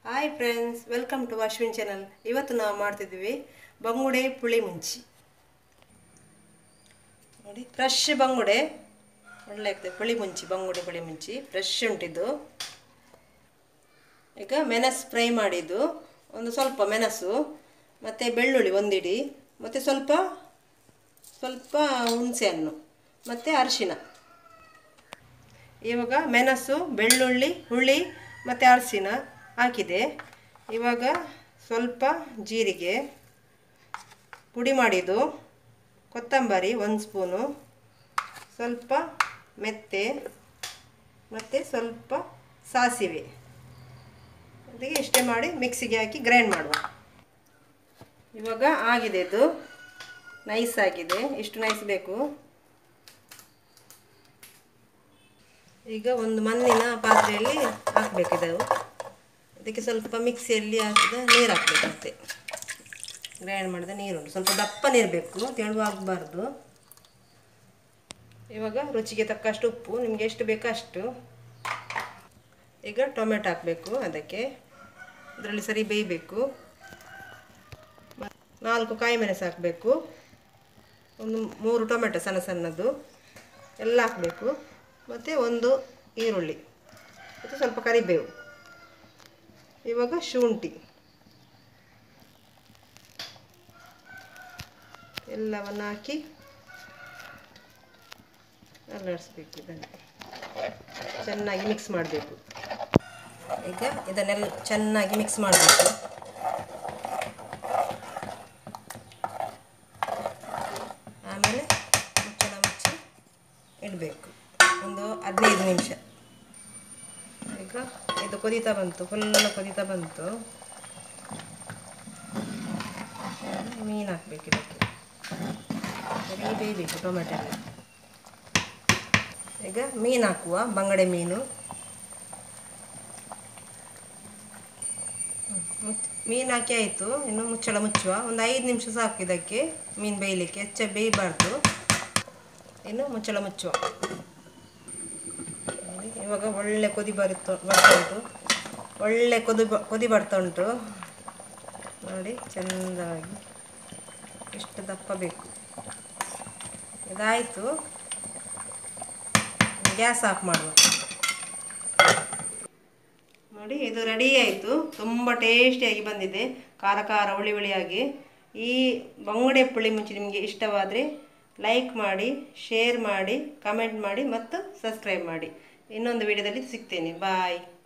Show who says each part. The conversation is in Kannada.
Speaker 1: hi friends welcome to Ashwin channel ಇವತ್ತು ನಾವು ಮಾಡ್ತಿದ್ವಿ ಬಂಗುಡೆ ಪುಳಿ ಮುಂಚಿ ನೋಡಿ ಫ್ರೆಶ್ ಬಂಗುಡೆ ಒಳ್ಳೆ ಆಗ್ತದೆ ಪುಳಿ ಮುಂಚಿ ಬಂಗುಡೆ ಪುಳಿ ಮುಂಚಿ ಫ್ರೆಶ್ ಉಂಟಿದ್ದು ಈಗ ಮೆಣಸು ಫ್ರೈ ಮಾಡಿದ್ದು ಒಂದು ಸ್ವಲ್ಪ ಮೆಣಸು ಮತ್ತು ಬೆಳ್ಳುಳ್ಳಿ ಒಂದಿಡಿ ಮತ್ತು ಸ್ವಲ್ಪ ಸ್ವಲ್ಪ ಹುಣಸೆಹಣ್ಣು ಮತ್ತು ಅರಿಶಿನ ಇವಾಗ ಮೆಣಸು ಬೆಳ್ಳುಳ್ಳಿ ಹುಳಿ ಮತ್ತು ಅರಿಶಿನ ಹಾಕಿದೆ ಇವಾಗ ಸ್ವಲ್ಪ ಜೀರಿಗೆ ಪುಡಿ ಮಾಡಿದ್ದು ಕೊತ್ತಂಬರಿ ಒಂದು ಸ್ಪೂನು ಸ್ವಲ್ಪ ಮೆತ್ತೆ ಮತ್ತು ಸ್ವಲ್ಪ ಸಾಸಿವೆ ಅದಕ್ಕೆ ಇಷ್ಟೇ ಮಾಡಿ ಮಿಕ್ಸಿಗೆ ಹಾಕಿ ಗ್ರೈಂಡ್ ಮಾಡುವ ಇವಾಗ ಆಗಿದೆ ಇದು ನೈಸ್ ಆಗಿದೆ ಇಷ್ಟು ನೈಸ್ ಬೇಕು ಈಗ ಒಂದು ಮಣ್ಣಿನ ಪಾತ್ರೆಯಲ್ಲಿ ಹಾಕಬೇಕಿದೆ ಅದಕ್ಕೆ ಸ್ವಲ್ಪ ಮಿಕ್ಸಿಯಲ್ಲಿ ಹಾಕಿದ ನೀರು ಹಾಕಬೇಕು ಮತ್ತೆ ಗ್ರೈಂಡ್ ಮಾಡಿದ ನೀರುಂಟು ಸ್ವಲ್ಪ ದಪ್ಪ ನೀರು ಬೇಕು ತೆಳುವು ಆಗಬಾರ್ದು ಇವಾಗ ರುಚಿಗೆ ತಕ್ಕಷ್ಟು ಉಪ್ಪು ನಿಮಗೆ ಎಷ್ಟು ಬೇಕೋ ಅಷ್ಟು ಈಗ ಟೊಮೆಟೊ ಹಾಕಬೇಕು ಅದಕ್ಕೆ ಅದರಲ್ಲಿ ಸರಿ ಬೇಯಬೇಕು ನಾಲ್ಕು ಕಾಯಿ ಮೆಣಸು ಹಾಕಬೇಕು ಒಂದು ಮೂರು ಟೊಮೆಟೊ ಸಣ್ಣ ಸಣ್ಣದು ಎಲ್ಲ ಹಾಕಬೇಕು ಮತ್ತು ಒಂದು ಈರುಳ್ಳಿ ಮತ್ತು ಸ್ವಲ್ಪ ಕರಿಬೇವು ಇವಾಗ ಶುಂಠಿ ಎಲ್ಲವನ್ನು ಹಾಕಿ ಅಲ್ಲಾಡಿಸ್ಬೇಕು ಇದನ್ನು ಚೆನ್ನಾಗಿ ಮಿಕ್ಸ್ ಮಾಡಬೇಕು ಈಗ ಇದನ್ನೆಲ್ಲ ಚೆನ್ನಾಗಿ ಮಿಕ್ಸ್ ಮಾಡಬೇಕು ಆಮೇಲೆ ಮುಚ್ಚಳ ಮುಚ್ಚಿ ಇಡಬೇಕು ಒಂದು ಹದಿನೈದು ನಿಮಿಷ ಈಗ ಇದು ಕೊದಿತಾ ಬಂತು ಫುಲ್ ಕೊದಿತಾ ಬಂತು ಮೀನು ಹಾಕಬೇಕು ಇದಕ್ಕೆ ಸರಿ ಬೇಯಬೇಕು ಟೊಮೆಟೊ ಎಲ್ಲ ಈಗ ಮೀನು ಹಾಕುವ ಬಂಗಡೆ ಮೀನು ಮೀನು ಹಾಕಿ ಆಯಿತು ಇನ್ನು ಮುಚ್ಚಳ ಮುಚ್ಚುವ ಒಂದು ಐದು ನಿಮಿಷ ಸಾಕು ಇದಕ್ಕೆ ಮೀನು ಬೇಯಲಿಕ್ಕೆ ಹೆಚ್ಚ ಬೇಯಬಾರ್ದು ಇನ್ನು ಮುಚ್ಚಳ ಮುಚ್ಚುವ ನೋಡಿ, ಇವಾಗ ಒಳ್ಳೆ ಕೊದಿ ಬರುತ್ತ ಬರ್ತಾ ಉಂಟು ಒಳ್ಳೆ ಕೊದಿ ಬ ಕೊದಿ ಬರ್ತಾ ಉಂಟು ನೋಡಿ ಚೆಂದಾಗಿ ಇಷ್ಟು ದಪ್ಪ ಬೇಕು ಇದಾಯಿತು ಗ್ಯಾಸ್ ಆಫ್ ಮಾಡುವ ನೋಡಿ ಇದು ರೆಡಿ ಆಯಿತು ತುಂಬ ಟೇಸ್ಟಿಯಾಗಿ ಬಂದಿದೆ ಖಾರ ಖಾರ ಹುಳಿ ಹುಳಿಯಾಗಿ ಈ ಬಂಗುಡೆ ಪುಳಿ ಮುಂಚೆ ನಿಮಗೆ ಇಷ್ಟವಾದರೆ ಲೈಕ್ ಮಾಡಿ ಶೇರ್ ಮಾಡಿ ಕಮೆಂಟ್ ಮಾಡಿ ಮತ್ತು ಸಬ್ಸ್ಕ್ರೈಬ್ ಮಾಡಿ ಇನ್ನೊಂದು ವಿಡಿಯೋದಲ್ಲಿ ಸಿಗ್ತೇನೆ ಬಾಯ್